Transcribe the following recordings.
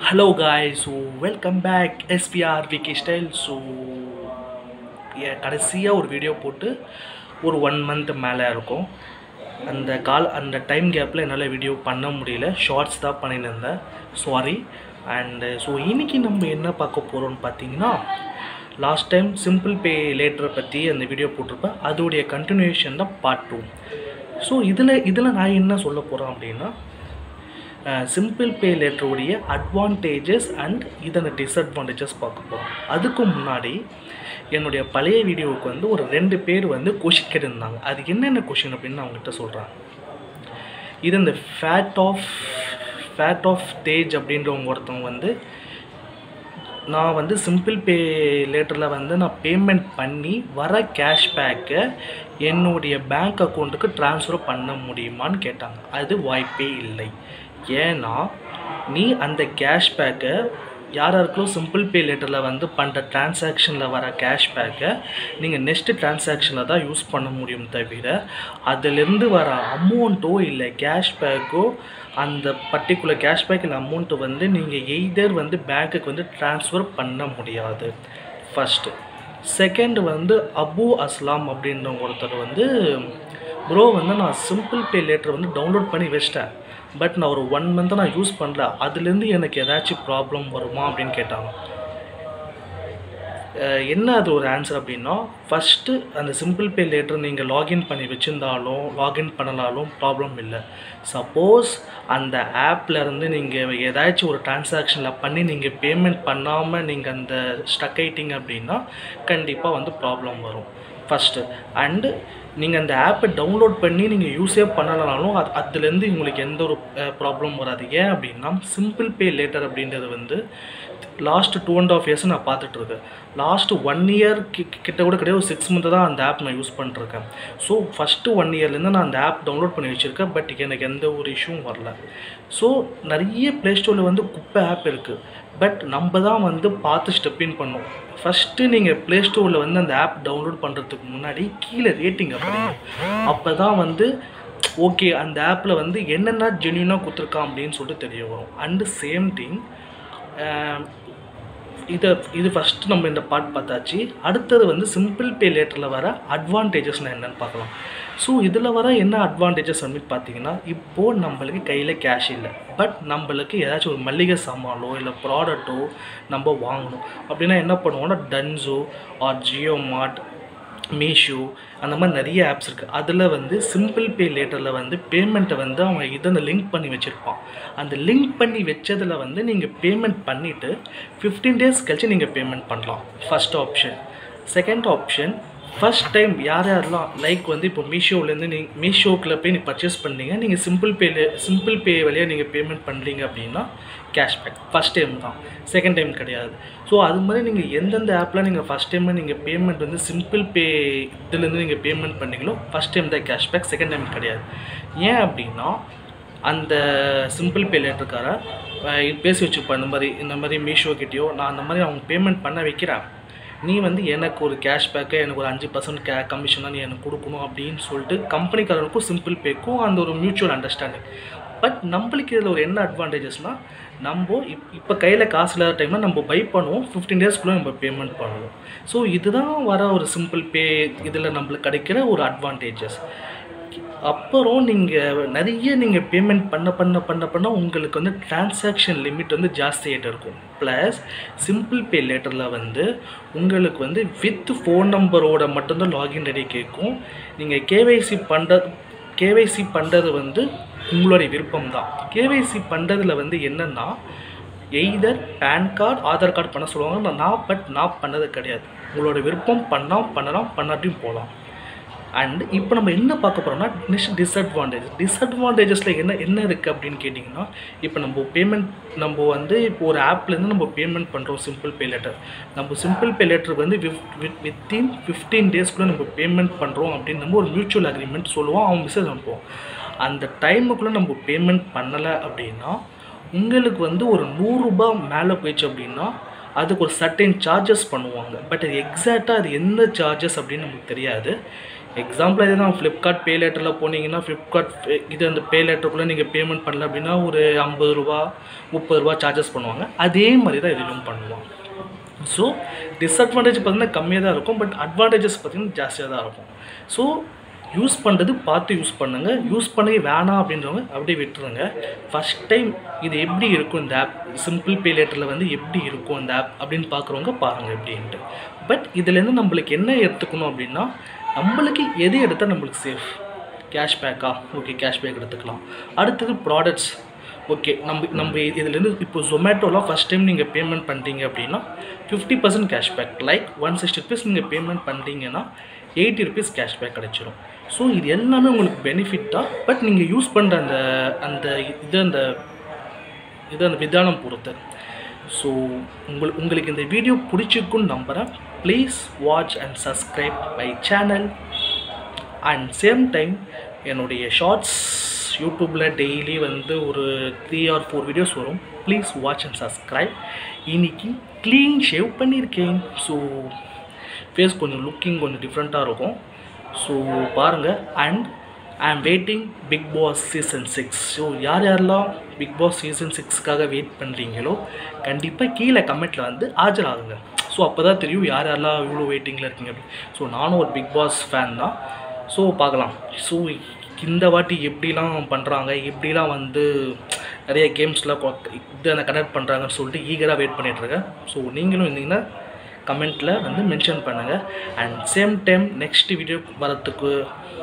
hello guys so welcome back SPR Vicky style so கடைசியாக ஒரு video போட்டு ஒரு ஒன் மந்த் மேலே இருக்கும் அந்த கால் அந்த டைம் கேப்பில் என்னால் வீடியோ பண்ண முடியல ஷார்ட்ஸ் தான் பண்ணிட்டு இருந்தேன் சாரி அண்டு ஸோ இன்றைக்கி நம்ம என்ன பார்க்க போகிறோம்னு பார்த்தீங்கன்னா லாஸ்ட் டைம் சிம்பிள் பே லேட்டரை பற்றி அந்த வீடியோ போட்டிருப்பேன் அதோடைய கண்டினியூஷன் தான் பார்ட் டூ ஸோ இதில் இதில் நான் என்ன சொல்ல போகிறேன் அப்படின்னா சிம்பிள் பே லெட்டருடைய அட்வான்டேஜஸ் அண்ட் இதன டிஸ்அட்வான்டேஜஸ் பார்க்க போகிறோம் அதுக்கு முன்னாடி என்னுடைய பழைய வீடியோவுக்கு வந்து ஒரு ரெண்டு பேர் வந்து கொஷின் கேட்டிருந்தாங்க அது என்னென்ன கொஷின் அப்படின்னு நான் அவங்ககிட்ட சொல்கிறேன் இது இந்த ஃபேட் ஆஃப் ஃபேட் ஆஃப் தேஜ் அப்படின்றவங்க ஒருத்தவங்க வந்து நான் வந்து சிம்பிள் பே லேட்டரில் வந்து நான் பேமெண்ட் பண்ணி வர கேஷ்பேக்கை என்னுடைய பேங்க் அக்கௌண்ட்டுக்கு ட்ரான்ஸ்ஃபர் பண்ண முடியுமான்னு கேட்டாங்க அது வாய்ப்பே இல்லை ஏன்னா நீ அந்த கேஷ்பேக்கை யார் யாருக்கெல்லாம் சிம்பிள் பே லேட்டரில் வந்து பண்ணுற டிரான்சாக்ஷனில் வர கேஷ்பேக்கை நீங்கள் நெக்ஸ்ட்டு டிரான்சாக்ஷனில் தான் யூஸ் பண்ண முடியும் தவிர அதிலிருந்து வர அமௌண்ட்டோ இல்லை கேஷ்பேக்கோ அந்த பர்டிகுலர் கேஷ்பேக் இல்லை அமௌண்ட்டு வந்து நீங்கள் எய்தர் வந்து பேங்க்குக்கு வந்து ட்ரான்ஸ்ஃபர் பண்ண முடியாது ஃபஸ்ட்டு செகண்ட் வந்து அபு அஸ்லாம் அப்படின்றவங்க ஒருத்தர் வந்து ப்ரோ வந்து நான் சிம்பிள் பே லேட்டர் வந்து டவுன்லோட் பண்ணி வச்சிட்டேன் பட் நான் ஒரு ஒன் மந்த்தாக நான் யூஸ் பண்ணல அதுலேருந்து எனக்கு ஏதாச்சும் ப்ராப்ளம் வருமா அப்படின்னு கேட்டாங்க என்ன அது ஒரு ஆன்சர் அப்படின்னா ஃபஸ்ட்டு அந்த சிம்பிள் பே லேட்டர் நீங்கள் லாகின் பண்ணி வச்சுருந்தாலும் லாகின் பண்ணலாலும் ப்ராப்ளம் இல்லை சப்போஸ் அந்த ஆப்லேருந்து நீங்கள் ஏதாச்சும் ஒரு டிரான்சாக்ஷனில் பண்ணி நீங்கள் பேமெண்ட் பண்ணாமல் நீங்கள் அந்த ஸ்டக் ஆயிட்டீங்க அப்படின்னா கண்டிப்பாக வந்து ப்ராப்ளம் வரும் ஃபஸ்ட்டு அண்டு நீங்கள் அந்த ஆப்பை டவுன்லோட் பண்ணி நீங்கள் யூஸே பண்ணலனாலும் அது அதுலேருந்து உங்களுக்கு எந்த ஒரு ப்ராப்ளம் வராது ஏன் அப்படின்னா சிம்பிள் பே லேட்டர் அப்படின்றது வந்து last two and half years நான் பார்த்துட்ருக்கேன் லாஸ்ட்டு ஒன் இயர் கிட்ட கூட கிடையாது ஒரு சிக்ஸ் மந்த்து தான் அந்த ஆப் நான் யூஸ் பண்ணிருக்கேன் ஸோ ஃபஸ்ட்டு ஒன் இயர்லேருந்து நான் அந்த ஆப் டவுன்லோட் பண்ணி வச்சுருக்கேன் பட் எனக்கு எந்த ஒரு இஷ்யூவும் வரல ஸோ நிறைய ப்ளே ஸ்டோரில் வந்து குப்பை ஆப் இருக்குது பட் நம்ம தான் வந்து பார்த்து ஸ்டெப் இன் பண்ணோம் ஃபஸ்ட்டு நீங்கள் ப்ளே ஸ்டோரில் வந்து அந்த ஆப் டவுன்லோட் பண்ணுறதுக்கு முன்னாடி கீழே ரேட்டிங் அப்படி அப்போ தான் வந்து ஓகே அந்த ஆப்பில் வந்து என்னென்ன ஜென்யூனாக கொடுத்துருக்கான் அப்படின்னு சொல்லிட்டு தெரிய வரும் அண்டு சேம் திங் இதை இது ஃபஸ்ட்டு நம்ம இந்த பார்ட் பார்த்தாச்சு அடுத்தது வந்து சிம்பிள் பே லேட்டரில் வர அட்வான்டேஜஸ்னால் என்னென்னு பார்க்கலாம் ஸோ இதில் வர என்ன அட்வான்டேஜஸ் அப்படின்னு பார்த்தீங்கன்னா இப்போது நம்மளுக்கு கையில் கேஷ் இல்லை பட் நம்மளுக்கு ஏதாச்சும் ஒரு மளிகை சாமானோ இல்லை ப்ராடக்ட்டோ நம்ம வாங்கணும் அப்படின்னா என்ன பண்ணுவோம்னா டன்ஸோ ஆர் ஜியோ மார்ட் மீஷோ அந்த மாதிரி நிறைய ஆப்ஸ் இருக்குது அதில் வந்து சிம்பிள் பே லேட்டரில் வந்து பேமெண்ட்டை வந்து அவங்க இதனை லிங்க் பண்ணி வச்சுருப்பான் அந்த லிங்க் பண்ணி வச்சதில் வந்து நீங்கள் பேமெண்ட் பண்ணிவிட்டு ஃபிஃப்டீன் டேஸ் கழிச்சு நீங்கள் பேமெண்ட் பண்ணலாம் first option second option first time யார் யாரெல்லாம் லைக் வந்து இப்போ மீஷோலேருந்து நீங்கள் மீஷோக்கில் போய் நீங்கள் பர்ச்சேஸ் பண்ணீங்க நீங்கள் சிம்பிள் பேல சிம்பிள் பே வழியாக நீங்கள் பேமெண்ட் பண்ணுறீங்க அப்படின்னா கேஷ்பேக் ஃபஸ்ட் டைம் தான் செகண்ட் டைம் கிடையாது ஸோ அது மாதிரி நீங்கள் எந்தெந்த ஆப்பில் நீங்கள் ஃபஸ்ட் டைம் நீங்கள் பேமெண்ட் வந்து சிம்பிள் பே இதுலேருந்து நீங்கள் பேமெண்ட் பண்ணீங்களோ ஃபஸ்ட் டைம் தான் கேஷ்பேக் செகண்ட் டைம் கிடையாது ஏன் அப்படின்னா அந்த சிம்பிள் பே லேட்டருக்கார பேசி வச்சுப்பேன் இந்த மாதிரி இந்த மாதிரி மீஷோ கிட்டேயோ நான் அந்த மாதிரி அவங்க பேமெண்ட் பண்ண வைக்கிறேன் நீ வந்து எனக்கு ஒரு கேஷ்பேக்கை எனக்கு ஒரு அஞ்சு பர்சன்ட் கே கமிஷனாக நீ எனக்கு கொடுக்கணும் அப்படின்னு சொல்லிட்டு கம்பெனிக்காரனுக்கும் சிம்பிள் பேக்கும் அந்த ஒரு மியூச்சுவல் அண்டர்ஸ்டாண்டிங் பட் நம்மளுக்கு இதில் ஒரு என்ன அட்வான்டேஜஸ்னால் நம்ம இப் இப்போ கையில் காசு இல்லாத டைமில் நம்ம பை பண்ணுவோம் ஃபிஃப்டீன் டேஸ்க்குள்ளே நம்ம பேமெண்ட் பண்ணுவோம் ஸோ இதுதான் வர ஒரு சிம்பிள் பே இதில் நம்மளுக்கு கிடைக்கிற ஒரு அட்வான்டேஜஸ் அப்புறம் நீங்கள் நிறைய நீங்கள் பேமெண்ட் பண்ண பண்ண பண்ண பண்ண உங்களுக்கு வந்து டிரான்சாக்ஷன் லிமிட் வந்து ஜாஸ்தியாகிட்டு இருக்கும் ப்ளஸ் சிம்பிள் பே லேட்டரில் வந்து உங்களுக்கு வந்து வித் ஃபோன் நம்பரோட மட்டும்தான் லாகின் ரெடி கேட்கும் நீங்கள் கேவைசி பண்ணுற கேவைசி பண்ணுறது வந்து உங்களுடைய விருப்பம் தான் கேவைசி பண்ணுறதுல வந்து என்னென்னா either PAN card Aadhaar card பண்ண சொல்லுவாங்க நான் பட் நான் பண்ணது கிடையாது உங்களோட விருப்பம் பண்ணால் பண்ணலாம் பண்ணாட்டியும் போகலாம் அண்ட் இப்போ நம்ம என்ன பார்க்க போகிறோம்னா நெக்ஸ்ட் டிஸ்அட்வான்டேஜ் டிஸ்அட்வான்டேஜஸில் என்ன என்ன இருக்குது அப்படின்னு கேட்டிங்கன்னா இப்போ நம்ம பேமெண்ட் நம்ம வந்து இப்போ ஒரு ஆப்லேருந்து நம்ம பேமெண்ட் பண்ணுறோம் சிம்பிள் பே லெட்டர் நம்ம சிம்பிள் பே லெட்டர் வந்து வித்தின் ஃபிஃப்டீன் டேஸ்க்குள்ளே நம்ம பேமெண்ட் பண்ணுறோம் அப்படின்னு நம்ம ஒரு மியூச்சுவல் அக்ரிமெண்ட் சொல்லுவோம் அவங்க மெசேஜ் அனுப்புவோம் அந்த டைமுக்குள்ளே நம்ம பேமெண்ட் பண்ணலை அப்படின்னா உங்களுக்கு வந்து ஒரு நூறுரூபா மேலே போயிடுச்சு அப்படின்னா அதுக்கு ஒரு சர்டைன் சார்ஜஸ் பண்ணுவாங்க பட் அது எக்ஸாக்டாக அது எந்த சார்ஜஸ் அப்படின்னு நமக்கு தெரியாது எக்ஸாம்பிள் இதுதான் ஃப்ளிப்கார்ட் பே லேட்டரில் போனீங்கன்னா ஃப்ளிப்கார்ட் இது அந்த பே லேட்டருக்குள்ளே நீங்கள் பேமெண்ட் பண்ணல அப்படின்னா ஒரு ஐம்பது ரூபா முப்பது ரூபா சார்ஜஸ் பண்ணுவாங்க அதே மாதிரி தான் இதுலையும் பண்ணுவாங்க ஸோ டிஸ்அட்வான்டேஜ் பார்த்தீங்கன்னா கம்மியாக தான் இருக்கும் பட் அட்வான்டேஜஸ் பார்த்தீங்கன்னா ஜாஸ்தியாக தான் இருக்கும் ஸோ யூஸ் பண்ணுறது பார்த்து யூஸ் பண்ணுங்கள் யூஸ் பண்ணவே வேணாம் அப்படின்றவங்க அப்படியே விட்டுருங்க ஃபஸ்ட் டைம் இது எப்படி இருக்கும் இந்த ஆப் சிம்பிள் பே லேட்டரில் வந்து எப்படி இருக்கும் இந்த ஆப் அப்படின்னு பார்க்குறவங்க பாருங்கள் எப்படின்ட்டு பட் இதுலேருந்து நம்மளுக்கு என்ன எடுத்துக்கணும் அப்படின்னா நம்மளுக்கு எது எடுத்தால் நம்மளுக்கு சேஃப் கேஷ்பேக்கா ஓகே கேஷ்பேக் எடுத்துக்கலாம் அடுத்தது ப்ராடக்ட்ஸ் ஓகே நம்ம நம்ம இதுலேருந்து இப்போ ஜொமேட்டோலாம் ஃபஸ்ட் டைம் நீங்கள் பேமெண்ட் பண்ணுறீங்க அப்படின்னா fifty percent cashback like one sixty rupees நீங்கள் பேமெண்ட் பண்ணுறீங்கன்னா எயிட்டி ருபீஸ் கேஷ்பேக் கிடச்சிரும் ஸோ இது எல்லாமே உங்களுக்கு பெனிஃபிட் தான் பட் நீங்கள் யூஸ் பண்ணுற அந்த அந்த இது அந்த இது அந்த விதானம் பொறுத்து ஸோ உங்களுக்கு உங்களுக்கு இந்த வீடியோ பிடிச்சிருக்குன்னு நம்புகிறேன் please watch and subscribe my channel and same time என்னுடைய ஷார்ட்ஸ் யூடியூப்பில் டெய்லி வந்து ஒரு த்ரீ ஆர் ஃபோர் வீடியோஸ் வரும் ப்ளீஸ் வாட்ச் அண்ட் சப்ஸ்கிரைப் இன்னைக்கு க்ளீன் ஷேவ் பண்ணியிருக்கேன் ஸோ ஃபேஸ் கொஞ்சம் லுக்கிங் கொஞ்சம் டிஃப்ரெண்ட்டாக இருக்கும் ஸோ பாருங்கள் and I am waiting Bigg Boss season six so யார் யாரெல்லாம் பிக் பாஸ் சீசன் சிக்ஸ்க்காக வெயிட் பண்ணுறீங்களோ கண்டிப்பாக கீழே கமெண்ட்டில் வந்து ஆஜராகுங்க ஸோ அப்போ தான் தெரியும் யார் யாரெல்லாம் இவ்வளோ வெயிட்டிங்கில் இருக்கீங்க அப்படி ஸோ நானும் ஒரு பிக் பாஸ் ஃபேன் தான் ஸோ பார்க்கலாம் ஸோ இந்த வாட்டி எப்படிலாம் பண்ணுறாங்க எப்படிலாம் வந்து நிறைய கேம்ஸ்லாம் இது அந்த கனெக்ட் பண்ணுறாங்கன்னு சொல்லிட்டு ஈகராக வெயிட் பண்ணிகிட்ருக்கேன் ஸோ நீங்களும் இருந்தீங்கன்னா கமெண்ட்டில் வந்து மென்ஷன் பண்ணுங்கள் and same time next video வரத்துக்கு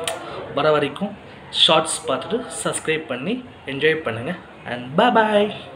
வர வரைக்கும் ஷார்ட்ஸ் பார்த்துட்டு சப்ஸ்கிரைப் பண்ணி என்ஜாய் பண்ணுங்கள் அண்ட் பாய்